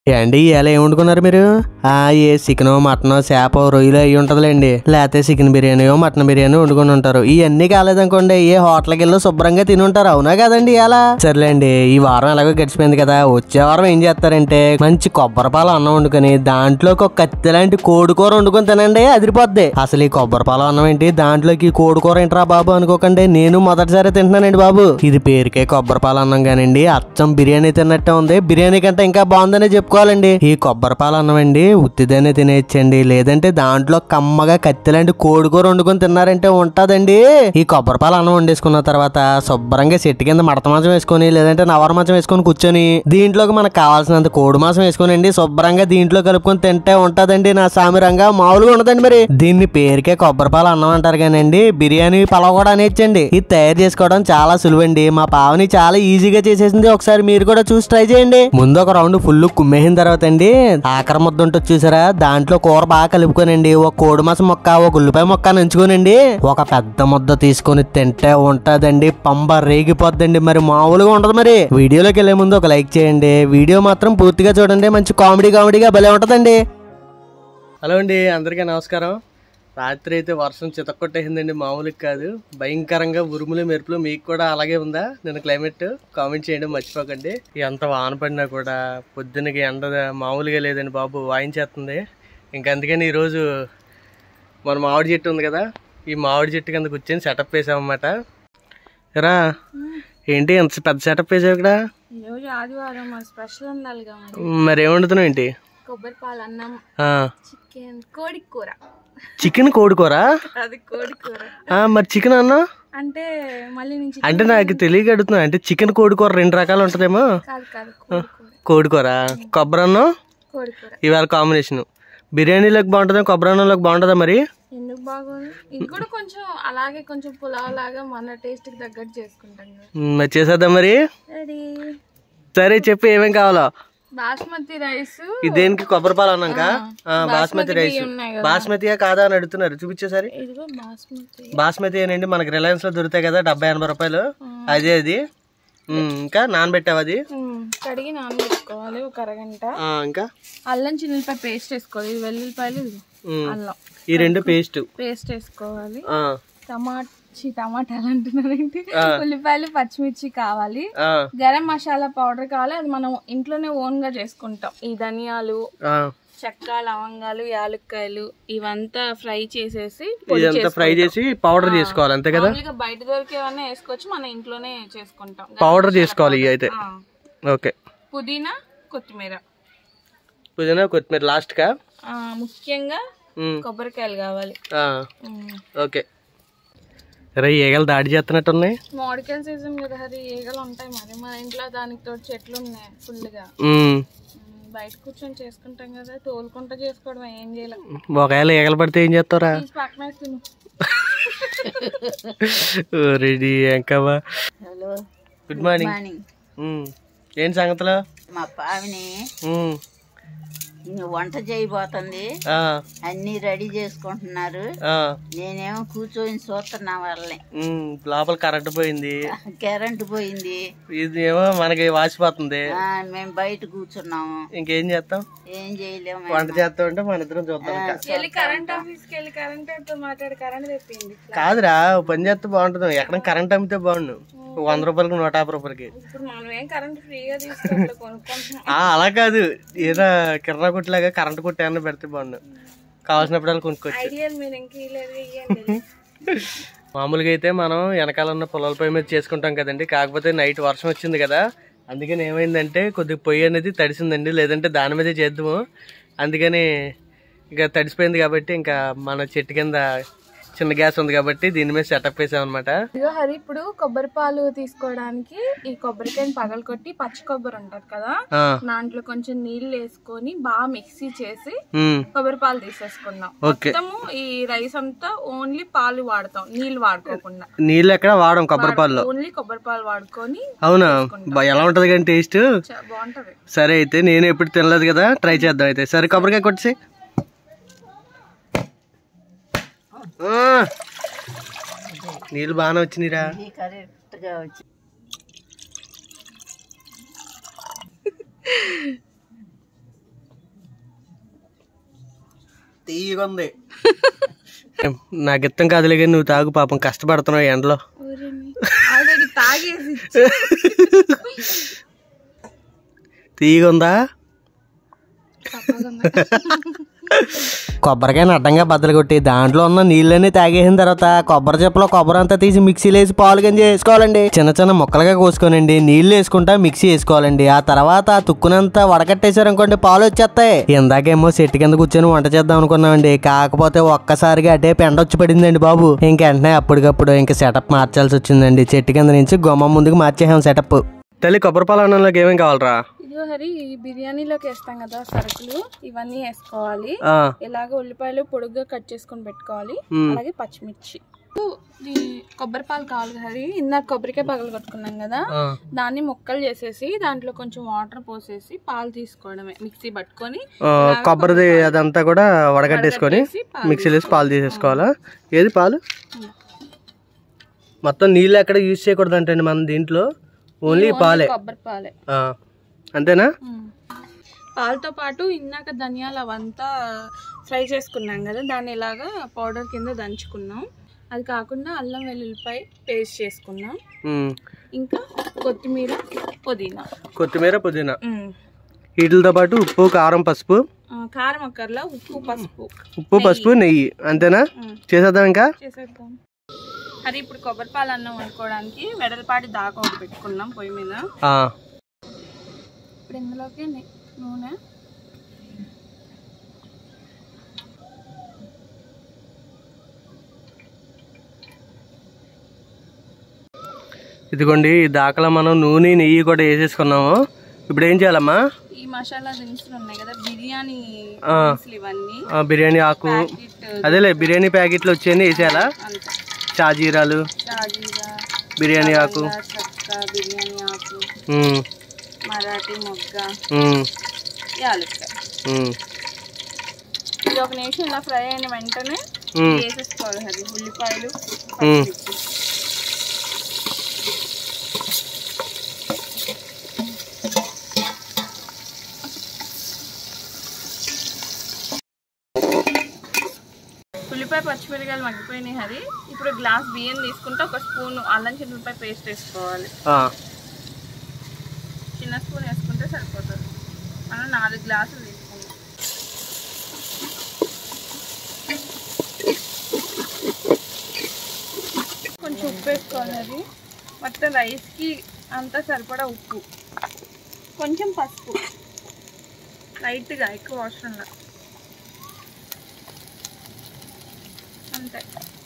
ఏండి ఇలా ఏం వండుకున్నారు మీరు ఆ ఏ చికెన్ మటన్ చేప రొయ్యలు అవి ఉంటదిలేండి లేకపోతే చికెన్ బిర్యానీయో మటన్ బిర్యానీ వండుకొని ఉంటారు ఇవన్నీ కాలేదనుకోండి ఏ హోటల్కి వెళ్ళి శుభ్రంగా తిని ఉంటారు అవునా కదండి ఇలా సర్లేండి ఈ వారం ఎలాగో గడిచిపోయింది కదా వచ్చే వారం ఏం చేస్తారంటే మంచి కొబ్బరిపాలు అన్నం వండుకొని దాంట్లోకి ఒక కత్తి లాంటి కోడికూర వండుకొని తినండి అదిరిపోద్ది అసలు ఈ కొబ్బరిపాలు అన్నం ఏంటి దాంట్లోకి కోడికూర ఏంట్రా బాబు అనుకోకండి నేను మొదటిసారి తింటున్నానండి బాబు ఇది పేరుకే కొబ్బరిపాలు అన్నం కానండి అచ్చం బిర్యానీ తిన్నట్టే ఉంది బిర్యానీ కంటే ఇంకా బాగుందనే చెప్పుకోవాలండి ఈ కొబ్బరిపాలు అన్నం అండి ఉత్తిదనే తినేయచ్చండి లేదంటే దాంట్లో కమ్మగా కత్తిలాంటి కోడికూర వండుకొని తిన్నారంటే ఉంటదండి ఈ కొబ్బరిపాలు అన్నం వండేసుకున్న తర్వాత శుభ్రంగా చెట్టు కింద మడత మాంసం వేసుకొని లేదంటే నవర మాంసం వేసుకొని కూర్చొని దీంట్లోకి మనకు కావాల్సినంత కోడి మాంసం వేసుకొని శుభ్రంగా దీంట్లో కలుపుకొని తింటే ఉంటదండి నా సామిరంగా మామూలుగా ఉండదండి మరి దీన్ని పేరుకే కొబ్బరిపాలు అన్నం అంటారు కానండి బిర్యానీ పలావ్ కూడా అనేచ్చండి ఇది తయారు చేసుకోవడం చాలా సులువండి మా పావని చాలా ఈజీగా చేసేసింది ఒకసారి మీరు కూడా చూసి ట్రై చేయండి ముందు ఒక రౌండ్ ఫుల్ కుమ్మేసిన తర్వాత అండి ఆఖరి ముద్ద ఉంటుంది చూసారా దాంట్లో కూర బాగా కలుపుకోనండి ఒక కోడి మాసం మొక్క ఒక ఉల్లిపాయ మొక్క నంచుకోనండి ఒక పెద్ద ముద్ద తీసుకొని తింటే ఉంటదండి పంబ రేగిపోద్దండి మరి మామూలుగా ఉండదు మరి వీడియోలోకి వెళ్లే ముందు ఒక లైక్ చేయండి వీడియో మాత్రం పూర్తిగా చూడండి మంచి కామెడీ కామెడీగా భలే ఉంటదండి హలో అండి అందరికీ నమస్కారం రాత్రి అయితే వర్షం చితక్కొట్టేసిందండి మామూలుగా కాదు భయంకరంగా ఉరుములు మెరుపులు మీకు కూడా అలాగే ఉందా నేను క్లైమేట్ కామెంట్ చేయడం మర్చిపోకండి ఎంత వాన పడినా కూడా పొద్దున్నకి ఎండ మామూలుగా లేదండి బాబు వాయించేస్తుంది ఇంకా అందుకని ఈరోజు మన మామిడి చెట్టు ఉంది కదా ఈ మామిడి చెట్టు కింద కూర్చొని సెటప్ వేసామన్నమాట రా ఏంటి ఎంత పెద్ద సెటప్ వేసావు ఇక్కడ ఈరోజు ఆదివారం మా స్పెషల్ ఉండాలిగా మరి మరి ఏం వండుతున్నావు ఏంటి కొబ్బరి పాలు అన్నం ఆ, చికెన్ కోడి కూర చికెన్ కోడుకోరా అది కోడి కూర ఆ, మరి చికెన్ అన్నా అంటే మళ్ళీ నుంచి అంటే నాకు తెలియక అడుగుతున్నా అంటే చికెన్ కోడికూర రెండు రకాలు ఉంటుందేమో కాదు కాదు కోడి కూర కోడికూర కొబ్బరి అన్నం కోడి కూర ఇవాళ కాంబినేషన్ బిర్యానీలోకి బాగుంటుందా కొబ్బరి అన్నంలోకి బాగుంటుందా మరి ఎందుకు బాగుంది ఇది కూడా కొంచెం అలాగే కొంచెం పులావ్ లాగా మన టేస్ట్ కి తగ్గట్టు చేసుకుంటాం కదా మ్, మరి చేసేద్దాం మరి రెడీ సరే చెప్పు ఏమేం కావాలో బాస్మతి రైస్ ఇది దేనికి కొబ్బరి పాలు అన్నాక బాస్మతి రైస్ బియ్యం ఉన్నాయి కదా బాస్మతియా కాదా అని అడుగుతున్నారు చూపించేసరి ఇదిగో బాస్మతి బాస్మతి ఏనండి మనకి రిలయన్స్ లో దొరుకుతాయి కదా డెబ్బై ఎనభై రూపాయలు అదే అది మ్, ఇంకా నానబెట్టావు అది ఉమ్, కడిగి నానబెట్టుకోవాలి ఒక అరగంట ఆ, ఇంకా అల్లం చిల్లిపాయ పేస్ట్ వేసుకోవాలి ఇది వెల్లుల్లిపాయలు ఇది మ్, అల్లం ఈ రెండు పేస్ట్ పేస్ట్ వేసుకోవాలి ఆ, టమాటా టమాటాలు అంటున్నారేంటి ఉల్లిపాయలు పచ్చిమిర్చి కావాలి ఆ, గరం మసాలా పౌడర్ కావాలి అది మనం ఇంట్లోనే ఓన్ గా చేసుకుంటాం ఈ ధనియాలు ఆ. చెక్క లవంగాలు యాలక్కాయలు ఇవంతా ఫ్రై చేసేసి పొడి ఇదంతా ఫ్రై చేసి పౌడర్ చేసుకోవాలి అంతే కదా మామూలుగా బయట దొరికేవన్నీ వేసుకోవచ్చు మన ఇంట్లోనే చేసుకుంటాం పౌడర్ చేసుకోవాలి ఇవి అయితే ఆ, ఓకే పుదీనా కొత్తిమీర పుదీనా కొత్తిమీర లాస్ట్ కా ఆ, ముఖ్యంగా మ్, కొబ్బరికాయలు కావాలి ఆ, ఉమ్. ఓకే రే ఈగలు దాడి చేస్తున్నట్టున్నాయి మామిడికాయల సీజన్ కదా హరి ఈగలు ఉంటాయి మరి మన ఇంట్లో దానికి తోడు చెట్లు ఉన్నాయి ఫుల్ గా మ్, ఉమ్, బయట కూర్చొని చేసుకుంటాం కదా తోలుకుంటా చేసుకోవడం ఏం చేయలేం ఒకవేళ ఈగలు పడితే ఏం చేస్తారా తీసి పక్కన వేసి తిను రెడీ ఎంకమ్మా హలో గుడ్ మార్నింగ్ మార్నింగ్ మ్, ఏంటి సంగతులు మా పావిని మ్, ఇంక వంట చేయబోతుంది ఆ, అన్ని రెడీ చేసుకుంటున్నారు ఆ, నేనేమో కూర్చొని చూస్తున్నా వాళ్ళని మ్, లోపల కరెంట్ పోయింది కరెంటు పోయింది ఇది ఏమో మనకి వాచిపోతుంది ఆ, మేము బయట కూర్చున్నాము ఇంకేం చేస్తాం ఏం చేయలేము వంట చేస్తా ఉంటే మన ఇద్దరం చూద్దాం ఇంకా. వెళ్ళి కరెంట్ ఆఫీస్ కి వెళ్ళి కరెంట్ తో మాట్లాడి కరెంట్ తెప్పింది కాదురా ఓ పని చేస్తే బాగుంటుంది ఎక్కడ కరెంట్ అమ్మితే బాగుండు వంద రూపాయలకి నూట యాభై రూపాయలకి ఇప్పుడు మనం ఏం కరెంట్ ఫ్రీగా తీసుకుంటే కొనుక్కుంటున్నాం ఆ, అలా కాదు ఏదో కిర్రా కొట్టులాగా కరెంట్ కొట్టి ఏమన్నా పెడితే బాగుండు కావాల్సినప్పుడు కొనుక్కోవచ్చు ఐడియల్ మీరు ఇంక ఇయ్యలేదు ఇయ్యండి మామూలుగా అయితే మనం వెనకాల ఉన్న పొలాల పై మీద చేసుకుంటాం కదండి కాకపోతే నైట్ వర్షం వచ్చింది కదా అందుకని ఏమైందంటే కొద్దిగా పొయ్యి అనేది తడిసిందండి లేదంటే దాని మీదే చేద్దాము అందుకని ఇంకా తడిసిపోయింది కాబట్టి ఇంకా మన చెట్టు కింద చిన్న గ్యాస్ ఉంది కాబట్టి దీని మీద సెటప్ వేసాం అనమాట ఇదిగో హరి ఇప్పుడు కొబ్బరి పాలు తీసుకోవడానికి ఈ కొబ్బరికాయని పగలకొట్టి పచ్చి కొబ్బరి ఉంటది కదా దాంట్లో కొంచెం నీళ్ళు వేసుకొని బాగా మిక్సీ చేసి కొబ్బరి పాలు తీసేసుకుందాం ఓకే మొత్తము ఈ రైస్ అంతా ఓన్లీ పాలు వాడతాం నీళ్ళు వాడుకోకుండా నీళ్ళు ఎక్కడ వాడం కొబ్బరి పాలలో ఓన్లీ కొబ్బరి పాలు వాడుకొని అవునా బా, ఎలా ఉంటది కానీ టేస్ట్ చ- బాగుంటది సరే అయితే నేను ఎప్పుడు తినలేదు కదా ట్రై చేద్దాం అయితే సరే కొబ్బరికాయ కొట్టేసి ఆ, నీళ్ళు బాగానే వచ్చినాయిరా కరెక్ట్గా వచ్చి తీయగా ఉంది నాకు ఇష్టం కాదులే కానీ నువ్వు తాగు పాపం కష్టపడుతున్నావు ఎండలో ఆల్రెడీ తాగేసి తీయగా ఉందా కొబ్బరికాయని అడ్డంగా బద్దలు కొట్టి దాంట్లో ఉన్న నీళ్ళని తాగేసిన తర్వాత కొబ్బరి చెప్పులో కొబ్బరి అంతా తీసి మిక్సీలో వేసి పాలు గంజి వేసుకోవాలండి చిన్న చిన్న ముక్కలుగా కోసుకోనండి నీళ్లు వేసుకుంటా మిక్సీ వేసుకోవాలండి ఆ తర్వాత ఆ తుక్కునంతా వడకట్టేశారనుకోండి పాలు వచ్చేస్తాయి ఇందాకేమో చెట్టు కింద కూర్చొని వంట చేద్దాం అనుకున్నామండి కాకపోతే ఒక్కసారిగా అటే పెండ వచ్చి పడిందండి బాబు ఇంక వెంటనే అప్పటికప్పుడు ఇంక సెటప్ మార్చాల్సి వచ్చిందండి చెట్టు కింద నుంచి గుమ్మం ముందుకు మార్చేసాం సెటప్ తల్లి కొబ్బరి పాలు అన్నంలోకి ఏమేం కావాలరా ఇదిగో హరి ఈ బిర్యానీలోకి వేస్తాం కదా సరుకులు ఇవన్నీ వేసుకోవాలి ఇలాగ ఉల్లిపాయలు పొడుగ్గా కట్ చేసుకొని పెట్టుకోవాలి అలాగే పచ్చిమిర్చి ఈ కొబ్బరి పాలు కావాలి కదా హరి ఇందాక కొబ్బరికాయ పగలు కొట్టుకున్నాం కదా దాన్ని ముక్కలు చేసేసి దాంట్లో కొంచెం వాటర్ పోసేసి పాలు తీసుకోవడమే మిక్సీ పట్టుకొని కొబ్బరిది అదంతా కూడా వడగట్టేసుకొని వడగట్టేసి పాలు మిక్సీలో వేసి పాలు తీసేసుకోవాలా ఏది పాలు మొత్తం నీళ్ళు ఎక్కడ యూజ్ చేయకూడదు అంటండి మన దీంట్లో ఓన్లీ పాలే కొబ్బరి పాలే ఆ, అంతేనా ఉమ్. పాలతో పాటు ఇందాక ధనియాలు అవంతా ఫ్రై చేసుకున్నాం కదా దాన్ని ఇలాగా పౌడర్ కింద దంచుకున్నాం అది కాకుండా అల్లం వెల్లుల్లిపాయ పేస్ట్ చేసుకున్నాం ఉమ్. ఇంకా కొత్తిమీర పుదీనా కొత్తిమీర పుదీనా ఉమ్. వీటితో పాటు ఉప్పు కారం పసుపు ఆ, కారం అక్కర్లా ఉప్పు పసుపు ఉప్పు పసుపు నెయ్యి అంతేనా ఉమ్. చేసేద్దాం ఇంకా చేసేద్దాం అది ఇప్పుడు కొబ్బరి పాలు అన్నం వండుకోవడానికి వెడల్పాటి దాకా ఒకటి పెట్టుకున్నాం పొయ్యి మీద ఆ, ఇప్పుడు ఇందులోకి నే- నూనె ఇదిగోండి ఈ దాకలా మనం నూనె నెయ్యి కూడా వేసేసుకున్నాము ఇప్పుడు ఏం చేయాలమ్మా ఈ మసాలా దినుసులు ఉన్నాయి కదా బిర్యానీ ఆ. దినుసులు ఇవన్నీ ఆ, బిర్యానీ ఆకు ప్యాకెట్ అదేలే బిర్యానీ ప్యాకెట్లు వచ్చాయని వేసేయాలా అంత షాజీరాలు షాజీరా బిర్యానీ ఆకు లవంగా, చెక్క బిర్యానీ ఆకు ఉమ్, మరాఠీ మొగ్గ ఉమ్, యాలక్కాయ ఉమ్, ఇది ఒక నిమిషం ఇలా ఫ్రై అయిన వెంటనే ఉమ్. వేసేసుకోవాలి అది ఉల్లిపాయలు ఉమ్. పచ్చిమిర్చి. ఉల్లిపాయ పచ్చిమిరకాయలు మగ్గిపోయినాయి హరి ఇప్పుడు గ్లాస్ బియ్యం తీసుకుంటే ఒక స్పూన్ అల్లం చిన్నపాయ పేస్ట్ వేసుకోవాలి ఆ, చిన్న స్పూన్ వేసుకుంటే సరిపోతుంది మనం నాలుగు గ్లాసులు తీసుకుందాం కొంచెం ఉప్పు వేసుకోవాలి అది మొత్తం రైస్కి అంతా సరిపడా ఉప్పు కొంచెం పసుపు లైట్గా ఎక్కువ అవసరం లేదు అంతే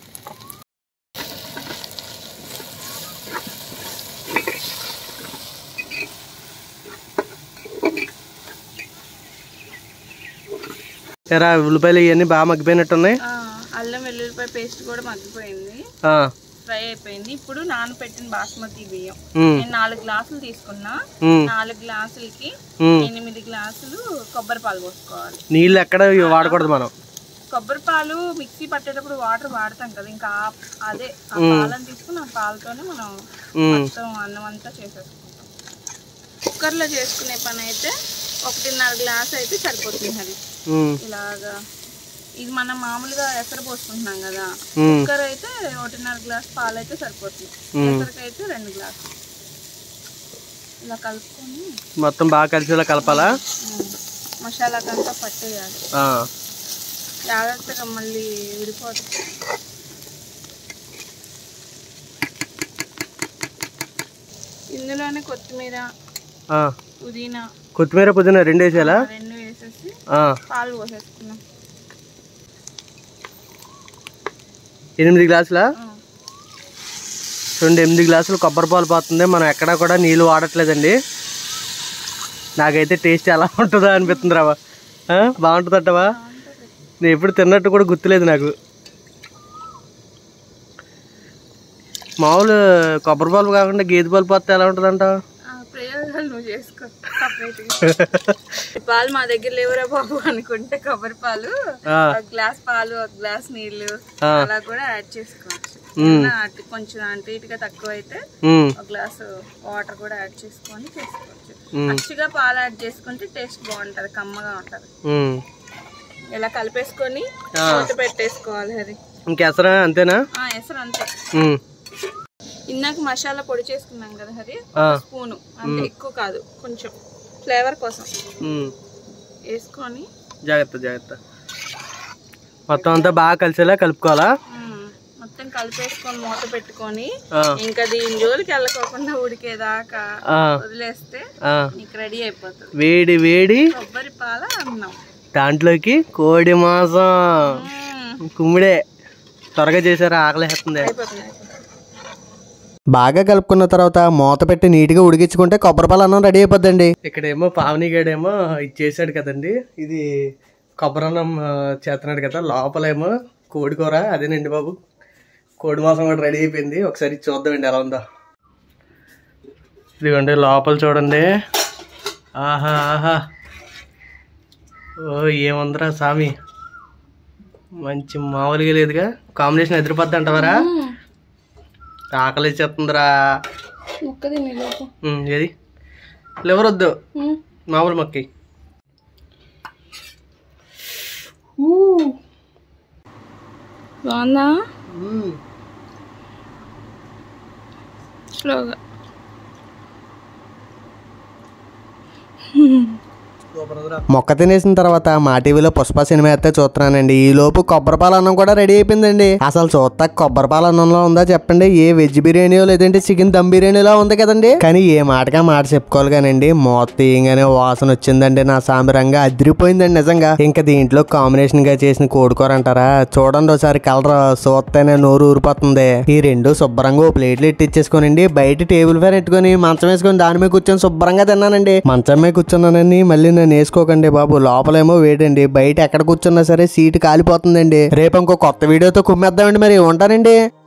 ఎరా ఉల్లిపాయలు ఇవన్నీ బాగా మగ్గిపోయినట్టున్నాయి ఆ, అల్లం వెల్లుల్లిపాయ పేస్ట్ కూడా మగ్గిపోయింది ఆ, ఫ్రై అయిపోయింది ఇప్పుడు నానబెట్టిన బాస్మతి బియ్యం ఉమ్, నేను నాలుగు గ్లాసులు తీసుకున్నా ఉమ్, నాలుగు గ్లాసులకి ఉమ్. ఎనిమిది గ్లాసులు కొబ్బరి పాలు పోసుకోవాలి నీళ్ళు ఎక్కడ వాడకూడదు మనం కొబ్బరి పాలు మిక్సీ పట్టేటప్పుడు వాటర్ వాడతాం కదా ఇంకా ఆ- అదే ఆ పాలను తీసుకుని ఆ పాలతోనే మనం ఉమ్, మొత్తం అన్నం అంతా చేసేసుకుంటాం కుక్కర్లో చేసుకునే పని అయితే ఒకటిన్నర గ్లాస్ అయితే సరిపోతుంది అది ఉమ్, ఇలాగా ఇది మనం మామూలుగా ఎసరు పోసుకుంటున్నాం కదా ఉమ్, కుక్కర్ అయితే ఒకటిన్నర గ్లాస్ పాలు అయితే సరిపోతుంది మ్మ్. ఎసరికి అయితే రెండు గ్లాసులు ఇలా కలుపుకొని మొత్తం బాగా కలిసేలా కలపాలా మ్మ్, మసాలాకంతా పట్టేయాలి ఆ, జాగ్రత్తగా మళ్ళీ విడిపోతుంది ఇందులోనే కొత్తిమీర ఆ. పుదీనా కొత్తిమీర పుదీనా రెండు వేసేయాలా రెండు వేసేసి ఆ, పాలు పోసేసుకున్నాం ఎనిమిది గ్లాసులా ఆ. రెండు ఎనిమిది గ్లాసులు కొబ్బరి పాలు పోతుంది మనం ఎక్కడా కూడా నీళ్ళు వాడట్లేదండి నాకైతే టేస్ట్ ఎలా ఉంటుందా అనిపిస్తుంది రావా బాగుంటుందట్టవా నేను ఎప్పుడు తిన్నట్టు కూడా గుర్తులేదు నాకు మామూలు కొబ్బరి పాలు కాకుండా గేదె పాలు పోతే ఎలా ఉంటుందంట ఆ ప్రయోగాలు నువ్వు చేసుకో సపరేట్గా పాలు మా దగ్గర లేవురా బాబు అనుకుంటే కొబ్బరి పాలు ఆ. ఒక గ్లాస్ పాలు ఒక గ్లాస్ నీళ్లు ఆ. అలా కూడా యాడ్ చేసుకోవచ్చు మ్మ్. ఏమన్నా అటు కొంచెం అటు ఇటుగా తక్కువ అయితే ఉమ్, ఒక గ్లాసు వాటర్ కూడా యాడ్ చేసుకొని చేసుకోవచ్చు మ్మ్. మంచిగా పాలు యాడ్ చేసుకుంటే టేస్ట్ బాగుంటది కమ్మగా ఉంటది ఉమ్. ఇలా కలిపేసుకొని ఆ. మూత పెట్టేసుకోవాలి హరి ఇంకెసరా అంతేనా ఆ, ఎసరు అంతే ఉమ్, ఇందాక మసాలా పొడి చేసుకున్నాం కదా హరి ఆ, స్పూను అంతే ఎక్కువ కాదు కొంచెం ఫ్లేవర్ కోసం ఉమ్. వేసుకొని జాగ్రత్త జాగ్రత్త మొత్తం అంతా బాగా కలిసేలా కలుపుకోవాలా మ్మ్, మొత్తం కలిపేసుకొని మూత పెట్టుకొని ఆ, ఇంకా దీని జోలికి వెళ్ళకోకుండా ఉడికేదాకా ఆ, వదిలేస్తే ఆ. నీకు రెడీ అయిపోతుంది వేడి వేడి కొబ్బరి పాల అన్నం దాంట్లోకి కోడి మాంసం మ్మ్, కుమ్మిడే త్వరగా చేసారా ఆకలేస్తుంది అయిపోతుంది అయిపోతుంది బాగా కలుపుకున్న తర్వాత మూత పెట్టి నీట్గా ఉడికించుకుంటే కొబ్బరి పాలు అన్నం రెడీ అయిపోద్దండి ఇక్కడేమో పావని గడేమో ఇది చేశాడు కదండి ఇది కొబ్బరి అన్నం ఆ, చేస్తున్నాడు కదా లోపలేమో కోడి కూర అదేనండి బాబు కోడి మాంసం కూడా రెడీ అయిపోయింది ఒకసారి చూద్దామండి ఎలా ఉందో ఇదిగోండి లోపల చూడండి ఆహా ఆహా ఓ ఏముందిరా స్వామి మంచి మామూలుగా లేదుగా కాంబినేషన్ ఎదిరిపోద్ది అంటవారా మ్మ్, ఆకలి చేస్తుందిరా ముక్క తిని లోపు ఉమ్, ఏది లివర్ వద్దు మ్మ్. మామూలు మక్కి బాగుందా స్లోగా మొక్క తినేసిన తర్వాత మా టీవీలో పుష్ప సినిమా అయితే చూస్తున్నానండి ఈ లోపు కొబ్బరిపాల అన్నం కూడా రెడీ అయిపోయిందండి అసలు చూస్తా కొబ్బరిపాల అన్నంలో ఉందా చెప్పండి ఏ వెజ్ బిర్యానీయో లేదంటే చికెన్ దమ్ బిర్యానీలో ఉంది కదండి కానీ ఏ మాటగా మాట చెప్పుకోవాలి కానండి మూత తీయగానే వాసన వచ్చిందండి నా సాంబరంగా అదిరిపోయిందండి నిజంగా ఇంకా దీంట్లో కాంబినేషన్ గా చేసిన కోడుకూర అంటారా చూడండి ఒకసారి కలర్ చూస్తేనే నోరు ఊరిపోతుంది ఈ రెండు శుభ్రంగా ఓ ప్లేట్లు ఎట్టిచ్చేసుకోనండి బయట టేబుల్ ఫ్యాన్ పెట్టుకొని మంచం వేసుకొని దాని మీద కూర్చొని శుభ్రంగా తిన్నానండి మంచం మీద కూర్చున్నానని మళ్ళీ నన్ను వేసుకోకండి బాబు లోపలేమో వేడండి బయట ఎక్కడ కూర్చున్నా సరే సీటు కాలిపోతుందండి రేపు ఇంకో కొత్త వీడియోతో కుమ్మేద్దామండి మరి ఉంటానండి